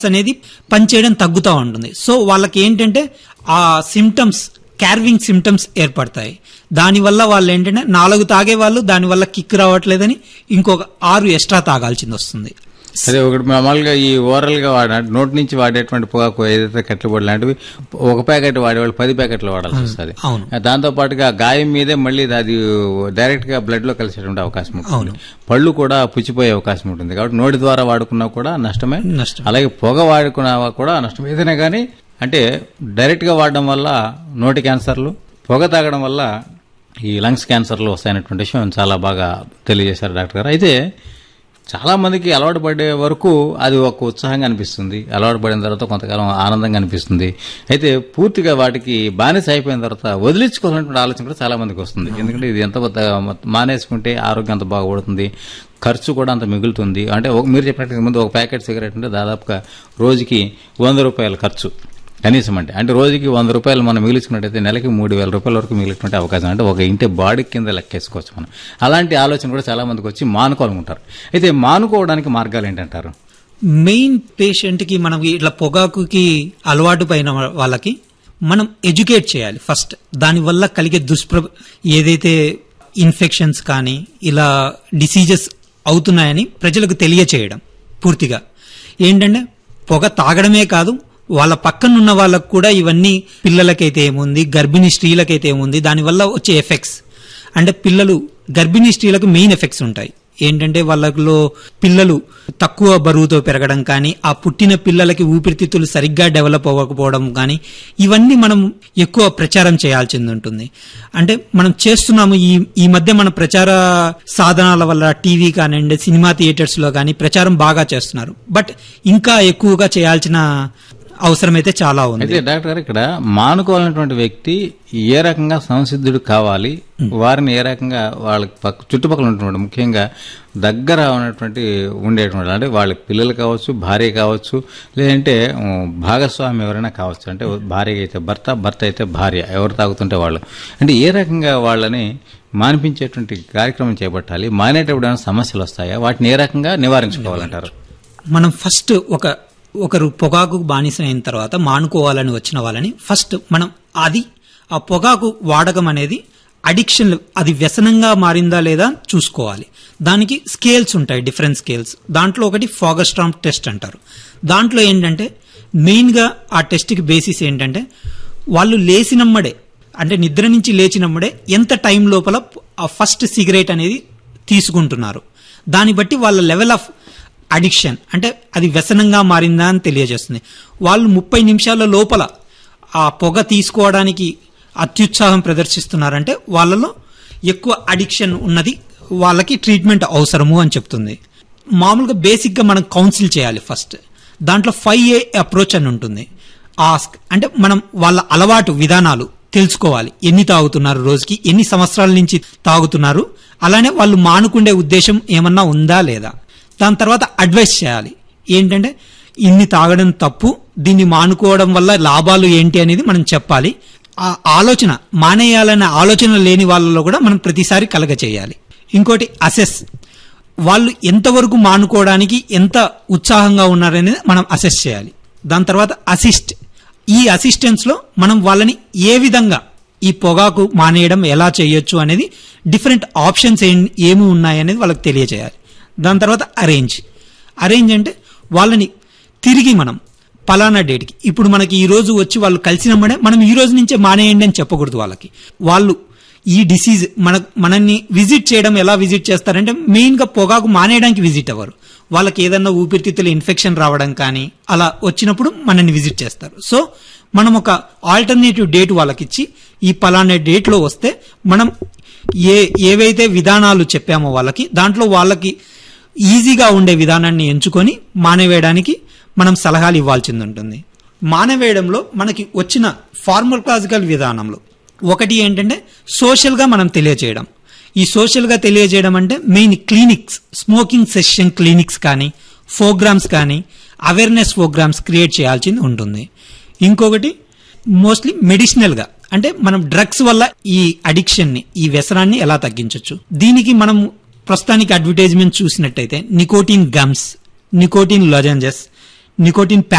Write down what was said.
అనేది పనిచేయడం తగ్గుతూ ఉంటుంది సో వాళ్ళకి ఏంటంటే ఆ సిమ్టమ్స్ క్యార్వింగ్ సిమ్టమ్స్ ఏర్పడతాయి దానివల్ల వాళ్ళు ఏంటంటే నాలుగు తాగే వాళ్ళు దానివల్ల కిక్ రావట్లేదని ఇంకొక ఆరు ఎక్స్ట్రా తాగాల్సింది వస్తుంది అదే ఒకటి మామూలుగా ఈ ఓరల్ గా వాడ నోటి నుంచి వాడేటువంటి పొగాకు ఏదైతే కట్లబొడి లాంటివి ఒక ప్యాకెట్ వాడేవాళ్ళు పది ప్యాకెట్లు వాడాల్సి వస్తుంది అవును. దాంతో పాటుగా గాయం మీదే మళ్ళీ అది డైరెక్ట్ గా బ్లడ్ లో కలిసేటువంటి అవకాశం ఉంటుంది అవును. పళ్ళు కూడా పుచ్చిపోయే అవకాశం ఉంటుంది కాబట్టి నోటి ద్వారా వాడుకున్నా కూడా నష్టమే నష్టం. అలాగే పొగ వాడుకున్నా కూడా నష్టం ఏదైనా కానీ అంటే డైరెక్ట్ గా వాడడం వల్ల నోటి క్యాన్సర్లు పొగ తాగడం వల్ల ఈ లంగ్స్ క్యాన్సర్లు వస్తాయనేటువంటి విషయం చాలా బాగా తెలియజేశారు డాక్టర్ గారు అయితే చాలా మందికి అలవాటు పడే వరకు అది ఒక ఉత్సాహంగా అనిపిస్తుంది అలవాటు పడిన తర్వాత కొంతకాలం ఆనందంగా అనిపిస్తుంది అయితే పూర్తిగా వాటికి బానిస అయిపోయిన తర్వాత వదిలించుకోవాలనేటువంటి ఆలోచన కూడా చాలా మందికి వస్తుంది ఎందుకంటే ఇది ఎంత పెద్ద- మానేసుకుంటే ఆరోగ్యం అంత బాగుపడుతుంది ఖర్చు కూడా అంత మిగులుతుంది అంటే ఒక- మీరు చెప్పినట్టు ముందు ఒక ప్యాకెట్ సిగరెట్ అంటే దాదాపుగా రోజుకి వంద రూపాయల ఖర్చు కనీసం అంటే అంటే రోజుకి వంద రూపాయలు మనం మిగిలించుకున్నట్టయితే నెలకి మూడు వేల రూపాయల వరకు మిగిలినటువంటి అవకాశం అంటే ఒక ఇంటి బాడీ కింద లెక్కేసుకోవచ్చు మనం అలాంటి ఆలోచన కూడా చాలా మందికి వచ్చి మానుకోవాలనుకుంటారు అయితే మానుకోవడానికి మార్గాలు ఏంటంటారు మెయిన్ పేషెంట్ కి మనం ఇట్లా పొగాకుకి అలవాటు పైన వాళ్ళకి మనం ఎడ్యుకేట్ చేయాలి ఫస్ట్ దానివల్ల కలిగే దుష్ప్ర ఏదైతే ఇన్ఫెక్షన్స్ కానీ ఇలా డిసీజెస్ అవుతున్నాయని ప్రజలకు తెలియచేయడం పూర్తిగా ఏంటంటే పొగ తాగడమే కాదు వాళ్ళ పక్కన ఉన్న వాళ్ళకు కూడా ఇవన్నీ పిల్లలకైతే ఏముంది గర్భిణీ స్త్రీలకైతే ఏముంది దానివల్ల వచ్చే ఎఫెక్ట్స్ అంటే పిల్లలు గర్భిణీ స్త్రీలకు మెయిన్ ఎఫెక్ట్స్ ఉంటాయి ఏంటంటే వాళ్ళలో పిల్లలు తక్కువ బరువుతో పెరగడం కానీ ఆ పుట్టిన పిల్లలకి ఊపిరితిత్తులు సరిగ్గా డెవలప్ అవ్వకపోవడం కానీ ఇవన్నీ మనం ఎక్కువ ప్రచారం చేయాల్సింది ఉంటుంది అంటే మనం చేస్తున్నాము ఈ ఈ మధ్య మన ప్రచార సాధనాల వల్ల టీవీ కానివ్వండి సినిమా థియేటర్స్ లో కానీ ప్రచారం బాగా చేస్తున్నారు బట్ ఇంకా ఎక్కువగా చేయాల్సిన అవసరమైతే చాలా ఉంది అయితే డాక్టర్ గారు ఇక్కడ మానుకోవాలన్నటువంటి వ్యక్తి ఏ రకంగా సంసిద్ధుడు కావాలి వారిని ఏ రకంగా వాళ్ళ పక్క చుట్టుపక్కల ఉన్నటువంటి ముఖ్యంగా దగ్గర ఉన్నటువంటి ఉండేటువంటి అంటే వాళ్ళ పిల్లలు కావచ్చు భార్య కావచ్చు లేదంటే ఉమ్, భాగస్వామి ఎవరైనా కావచ్చు అంటే భార్య అయితే భర్త భర్త అయితే భార్య ఎవరు తాగుతుంటే వాళ్ళు అంటే ఏ రకంగా వాళ్ళని మానిపించేటువంటి కార్యక్రమం చేపట్టాలి మానేటప్పుడు ఏమైనా సమస్యలు వస్తాయా వాటిని ఏ రకంగా నివారించుకోవాలంటారు మనం ఫస్ట్ ఒక ఒకరు పొగాకు బానిస అయిన తర్వాత మానుకోవాలని వచ్చిన వాళ్ళని ఫస్ట్ మనం అది ఆ పొగాకు వాడకం అనేది అడిక్షన్ అది వ్యసనంగా మారిందా లేదా చూసుకోవాలి దానికి స్కేల్స్ ఉంటాయి డిఫరెంట్ స్కేల్స్ దాంట్లో ఒకటి ఫాగస్ట్రామ్ టెస్ట్ అంటారు దాంట్లో ఏంటంటే మెయిన్గా ఆ టెస్ట్కి బేసిస్ ఏంటంటే వాళ్ళు లేచినమ్మడే అంటే నిద్ర నుంచి లేచినమ్మడే ఎంత టైం లోపల ఆ ఫస్ట్ సిగరెట్ అనేది తీసుకుంటున్నారు దాన్ని బట్టి వాళ్ళ లెవెల్ ఆఫ్ అడిక్షన్ అంటే అది వ్యసనంగా మారిందా అని తెలియజేస్తుంది వాళ్ళు ముప్పై నిమిషాల లోపల ఆ పొగ తీసుకోవడానికి అత్యుత్సాహం ప్రదర్శిస్తున్నారంటే వాళ్ళలో ఎక్కువ అడిక్షన్ ఉన్నది వాళ్ళకి ట్రీట్మెంట్ అవసరము అని చెప్తుంది మామూలుగా బేసిక్గా మనం కౌన్సిల్ చేయాలి ఫస్ట్ దాంట్లో ఫైవ్ ఏ అప్రోచ్ అని ఉంటుంది ఆస్క్ అంటే మనం వాళ్ళ అలవాటు విధానాలు తెలుసుకోవాలి ఎన్ని తాగుతున్నారు రోజుకి ఎన్ని సంవత్సరాల నుంచి తాగుతున్నారు అలానే వాళ్ళు మానుకుండే ఉద్దేశం ఏమన్నా ఉందా లేదా దాని తర్వాత అడ్వైస్ చేయాలి ఏంటంటే ఇన్ని తాగడం తప్పు దీన్ని మానుకోవడం వల్ల లాభాలు ఏంటి అనేది మనం చెప్పాలి ఆ ఆలోచన మానేయాలనే ఆలోచన లేని వాళ్ళలో కూడా మనం ప్రతిసారి కలగ చేయాలి ఇంకోటి అసెస్ వాళ్ళు ఎంతవరకు మానుకోవడానికి ఎంత ఉత్సాహంగా ఉన్నారనేది మనం అసెస్ చేయాలి దాని తర్వాత అసిస్ట్ ఈ అసిస్టెన్స్ లో మనం వాళ్ళని ఏ విధంగా ఈ పొగాకు మానేయడం ఎలా చేయొచ్చు అనేది డిఫరెంట్ ఆప్షన్స్ ఏమి ఉన్నాయనేది వాళ్ళకి తెలియజేయాలి దాని తర్వాత అరేంజ్ అరేంజ్ అంటే వాళ్ళని తిరిగి మనం పలానా డేట్కి ఇప్పుడు మనకి ఈ రోజు వచ్చి వాళ్ళు కలిసినమ్మడే మనం ఈ రోజు నుంచే మానేయండి అని చెప్పకూడదు వాళ్ళకి వాళ్ళు ఈ డిసీజ్ మన మనల్ని విజిట్ చేయడం ఎలా విజిట్ చేస్తారంటే మెయిన్ గా పొగాకు మానేయడానికి విజిట్ అవ్వరు వాళ్ళకి ఏదన్నా ఊపిరితిత్తుల ఇన్ఫెక్షన్ రావడం కానీ అలా వచ్చినప్పుడు మనల్ని విజిట్ చేస్తారు సో మనం ఒక ఆల్టర్నేటివ్ డేట్ వాళ్ళకి ఇచ్చి ఈ పలానా డేట్ లో వస్తే మనం ఏ ఏవైతే విధానాలు చెప్పామో వాళ్ళకి దాంట్లో వాళ్ళకి ఈజీగా ఉండే విధానాన్ని ఎంచుకొని మానేవేయడానికి మనం సలహాలు ఇవ్వాల్సింది ఉంటుంది మానవేయడంలో మనకి వచ్చిన ఫార్మోకాజికల్ విధానంలో ఒకటి ఏంటంటే సోషల్ గా మనం తెలియజేయడం ఈ సోషల్ గా తెలియజేయడం అంటే main clinics smoking session clinics కానీ ప్రోగ్రామ్స్ కానీ అవేర్నెస్ ప్రోగ్రామ్స్ క్రియేట్ చేయాల్సింది ఉంటుంది ఇంకొకటి మోస్ట్లీ మెడిసినల్ గా అంటే మనం డ్రగ్స్ వల్ల ఈ అడిక్షన్ ని ఈ వ్యసనాన్ని ఎలా తగ్గించవచ్చు దీనికి మనం ప్రస్తుతానికి అడ్వర్టైజ్మెంట్ చూసినట్టయితే nicotine gums nicotine lozenges nicotine